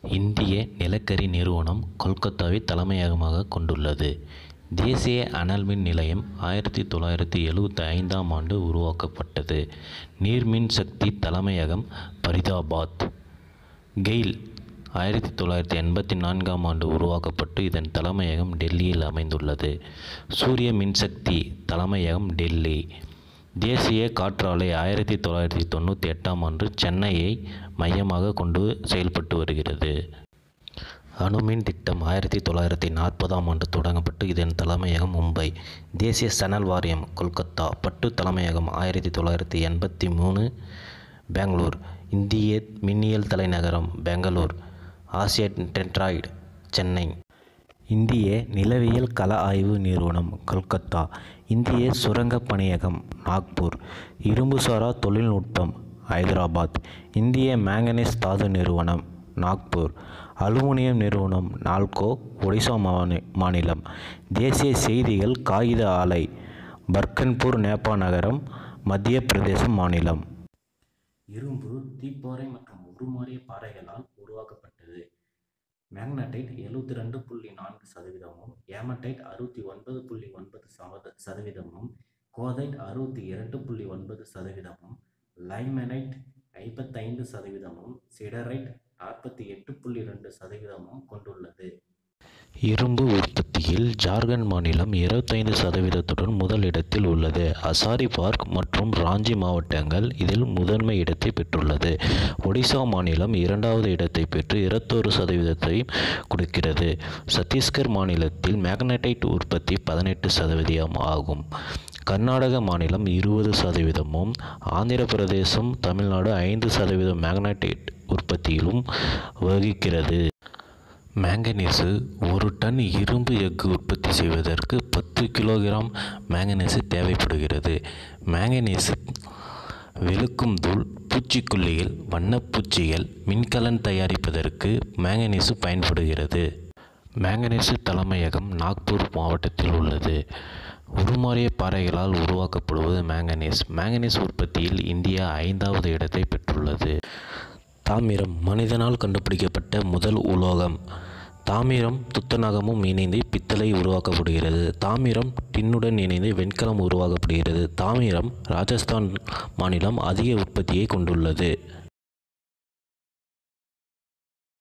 இந்திய நிலக்கரி நிறுவனம் கொல்கத்தாவை தலைமையகமாகக் கொண்டுள்ளது தேசிய அனல் மின் நிலையம் ஆயிரத்தி தொள்ளாயிரத்தி எழுவத்தி ஐந்தாம் ஆண்டு உருவாக்கப்பட்டது நீர்மின் சக்தி தலைமையகம் பரிதாபாத் கெயில் ஆயிரத்தி தொள்ளாயிரத்தி எண்பத்தி நான்காம் ஆண்டு உருவாக்கப்பட்டு இதன் தலைமையகம் டெல்லியில் அமைந்துள்ளது சூரிய மின்சக்தி தலைமையகம் டெல்லி தேசிய காற்றாலை ஆயிரத்தி தொள்ளாயிரத்தி தொண்ணூற்றி எட்டாம் ஆண்டு சென்னையை மையமாக கொண்டு செயல்பட்டு வருகிறது அணுமின் திட்டம் ஆயிரத்தி தொள்ளாயிரத்தி நாற்பதாம் ஆண்டு தொடங்கப்பட்டு இதன் தலைமையகம் மும்பை தேசிய சணல் வாரியம் கொல்கத்தா பட்டு தலைமையகம் ஆயிரத்தி தொள்ளாயிரத்தி எண்பத்தி மூணு பெங்களூர் இந்திய மின்னியல் தலைநகரம் பெங்களூர் ஆசிய டெட்ராய்டு சென்னை இந்திய நிலவியல் கள ஆய்வு நிறுவனம் கொல்கத்தா இந்திய சுரங்கப் பணியகம் நாக்பூர் இரும்புசாரா தொழில்நுட்பம் ஐதராபாத் இந்திய மேங்கனீஸ் தாது நிறுவனம் நாக்பூர் அலுமினியம் நிறுவனம் நால்கோ ஒடிசா மாநி மாநிலம் தேசிய செய்திகள் காகித ஆலை பர்கன்பூர் நேபா நகரம் மத்திய பிரதேசம் மாநிலம் இரும்பு தீப்பாறை மற்றும் உருமாறிய பாறைகளால் உருவாக்கப்பட்டது மேக்னடைட் எழுபத்தி ரெண்டு புள்ளி நான்கு சதவீதமும் ஏமடைட் அறுபத்தி ஒன்பது புள்ளி ஒன்பது சமத சதவீதமும் கோதைட் அறுபத்தி இரண்டு புள்ளி ஒன்பது சதவீதமும் லைமனைட் ஐம்பத்தைந்து சதவீதமும் சிடரைட் நாற்பத்தி எட்டு புள்ளி ரெண்டு சதவீதமும் கொண்டுள்ளது இரும்பு உற்பத்தியில் ஜார்க்கண்ட் மாநிலம் இருபத்தைந்து சதவீதத்துடன் முதல் இடத்தில் உள்ளது அசாரி பார்க் மற்றும் ராஞ்சி மாவட்டங்கள் இதில் முதன்மை இடத்தை பெற்றுள்ளது ஒடிசா மாநிலம் இரண்டாவது இடத்தை பெற்று இருபத்தோரு சதவீதத்தை கொடுக்கிறது சத்தீஸ்கர் மாநிலத்தில் மேக்னடைட் உற்பத்தி பதினெட்டு சதவீதம் ஆகும் கர்நாடக மாநிலம் இருபது சதவீதமும் ஆந்திர பிரதேசம் தமிழ்நாடு ஐந்து சதவீதம் மேக்னடைட் உற்பத்தியிலும் வகிக்கிறது மேங்கனீசு ஒரு டன் இரும்பு எஃகு உற்பத்தி செய்வதற்கு பத்து கிலோகிராம் மேங்கனீசு தேவைப்படுகிறது மேங்கனீசு வெளுக்கும் தூள் பூச்சிக்கொல்லிகள் வண்ணப்பூச்சிகள் மின்கலன் தயாரிப்பதற்கு மேங்கனீசு பயன்படுகிறது மேங்கனீசு தலைமையகம் நாக்பூர் மாவட்டத்தில் உள்ளது உருமாறிய பாறைகளால் உருவாக்கப்படுவது மேங்கனீஸ் மேங்கனீஸ் உற்பத்தியில் இந்தியா ஐந்தாவது இடத்தை பெற்றுள்ளது தாமிரம் மனிதனால் கண்டுபிடிக்கப்பட்ட முதல் உலோகம் தாமிரம் துத்தநாகமும் இணைந்து பித்தளை உருவாக்கப்படுகிறது தாமிரம் டின்னுடன் இணைந்து வெண்கலம் உருவாக்கப்படுகிறது தாமிரம் ராஜஸ்தான் மாநிலம் அதிக உற்பத்தியை கொண்டுள்ளது